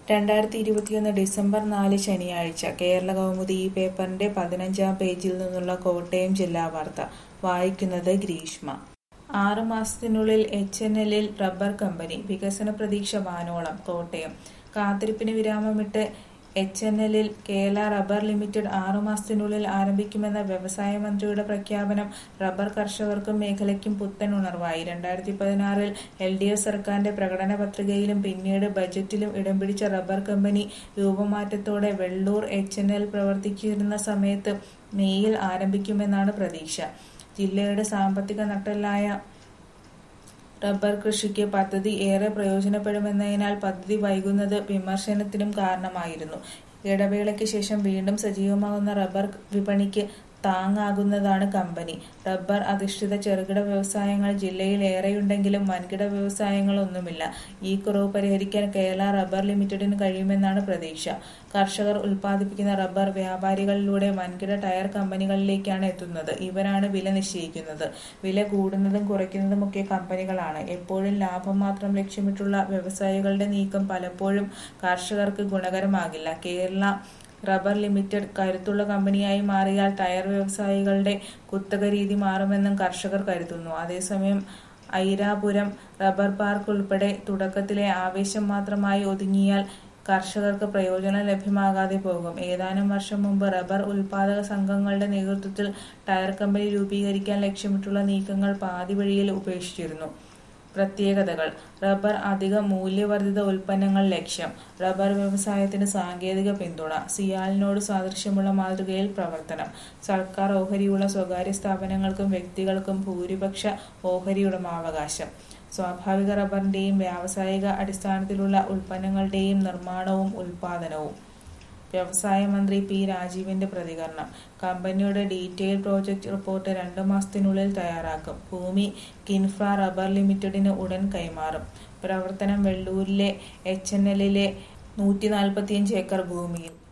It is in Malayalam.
രണ്ടായിരത്തി ഇരുപത്തിയൊന്ന് ഡിസംബർ നാല് ശനിയാഴ്ച കേരള കൗമുദി ഈ പേപ്പറിന്റെ പതിനഞ്ചാം പേജിൽ നിന്നുള്ള കോട്ടയം ജില്ലാ വാർത്ത വായിക്കുന്നത് ഗ്രീഷ്മ ആറ് മാസത്തിനുള്ളിൽ എച്ച് എൻ എല്ലിൽ റബ്ബർ കമ്പനി വികസന പ്രതീക്ഷ വാനോളം കോട്ടയം കാത്തിരിപ്പിന് വിരാമമിട്ട് എച്ച് എൻ എല്ലിൽ കേരള റബ്ബർ ലിമിറ്റഡ് ആറു മാസത്തിനുള്ളിൽ ആരംഭിക്കുമെന്ന വ്യവസായ മന്ത്രിയുടെ പ്രഖ്യാപനം റബ്ബർ കർഷകർക്കും മേഖലയ്ക്കും പുത്തൻ ഉണർവായി രണ്ടായിരത്തി പതിനാറിൽ എൽ ഡി എഫ് സർക്കാരിന്റെ പ്രകടന പത്രികയിലും പിന്നീട് ബജറ്റിലും ഇടം പിടിച്ച റബ്ബർ കമ്പനി രൂപമാറ്റത്തോടെ വെള്ളൂർ എച്ച് എൻ എൽ പ്രവർത്തിച്ചിരുന്ന സമയത്ത് മേയിൽ ആരംഭിക്കുമെന്നാണ് പ്രതീക്ഷ ജില്ലയുടെ സാമ്പത്തിക നട്ടെല്ലായ റബ്ബർ കൃഷിക്ക് പദ്ധതി ഏറെ പ്രയോജനപ്പെടുമെന്നതിനാൽ പദ്ധതി വൈകുന്നത് വിമർശനത്തിനും കാരണമായിരുന്നു ഇടവേളയ്ക്ക് ശേഷം വീണ്ടും സജീവമാകുന്ന റബ്ബർ വിപണിക്ക് താങ്ങാകുന്നതാണ് കമ്പനി റബ്ബർ അധിഷ്ഠിത ചെറുകിട വ്യവസായങ്ങൾ ജില്ലയിൽ ഏറെയുണ്ടെങ്കിലും വൻകിട വ്യവസായങ്ങളൊന്നുമില്ല ഈ കുറവ് പരിഹരിക്കാൻ കേരള റബ്ബർ ലിമിറ്റഡിന് കഴിയുമെന്നാണ് പ്രതീക്ഷ കർഷകർ ഉൽപ്പാദിപ്പിക്കുന്ന റബ്ബർ വ്യാപാരികളിലൂടെ വൻകിട ടയർ കമ്പനികളിലേക്കാണ് എത്തുന്നത് ഇവരാണ് വില നിശ്ചയിക്കുന്നത് വില കൂടുന്നതും കുറയ്ക്കുന്നതുമൊക്കെ കമ്പനികളാണ് എപ്പോഴും ലാഭം മാത്രം ലക്ഷ്യമിട്ടുള്ള വ്യവസായികളുടെ നീക്കം പലപ്പോഴും കർഷകർക്ക് ഗുണകരമാകില്ല കേരള റബ്ബർ ലിമിറ്റഡ് കരുത്തുള്ള കമ്പനിയായി മാറിയാൽ ടയർ വ്യവസായികളുടെ കുത്തക രീതി മാറുമെന്നും കർഷകർ കരുതുന്നു അതേസമയം ഐരാപുരം റബ്ബർ പാർക്ക് ഉൾപ്പെടെ തുടക്കത്തിലെ ആവേശം മാത്രമായി ഒതുങ്ങിയാൽ കർഷകർക്ക് പ്രയോജനം ലഭ്യമാകാതെ പോകും ഏതാനും വർഷം മുമ്പ് റബ്ബർ ഉൽപാദക സംഘങ്ങളുടെ നേതൃത്വത്തിൽ ടയർ കമ്പനി രൂപീകരിക്കാൻ ലക്ഷ്യമിട്ടുള്ള നീക്കങ്ങൾ പാതി വഴിയിൽ ഉപേക്ഷിച്ചിരുന്നു പ്രത്യേകതകൾ റബ്ബർ അധിക മൂല്യവർദ്ധിത ഉൽപ്പന്നങ്ങൾ ലക്ഷ്യം റബ്ബർ വ്യവസായത്തിന് സാങ്കേതിക പിന്തുണ സിയാലിനോട് സാദൃശ്യമുള്ള മാതൃകയിൽ പ്രവർത്തനം സർക്കാർ ഓഹരിയുള്ള സ്വകാര്യ സ്ഥാപനങ്ങൾക്കും വ്യക്തികൾക്കും ഭൂരിപക്ഷ ഓഹരി ഉടമാവകാശം സ്വാഭാവിക റബ്ബറിന്റെയും വ്യാവസായിക അടിസ്ഥാനത്തിലുള്ള ഉൽപ്പന്നങ്ങളുടെയും നിർമ്മാണവും ഉൽപാദനവും വ്യവസായ മന്ത്രി പി രാജീവിന്റെ പ്രതികരണം കമ്പനിയുടെ ഡീറ്റെയിൽ പ്രോജക്ട് റിപ്പോർട്ട് രണ്ടു മാസത്തിനുള്ളിൽ തയ്യാറാക്കും ഭൂമി കിൻഫ്ര റബ്ബർ ലിമിറ്റഡിന് ഉടൻ കൈമാറും പ്രവർത്തനം വെള്ളൂരിലെ എച്ച് എൻ എല്ലിലെ നൂറ്റി നാൽപ്പത്തിയഞ്ച് ഏക്കർ ഭൂമിയിൽ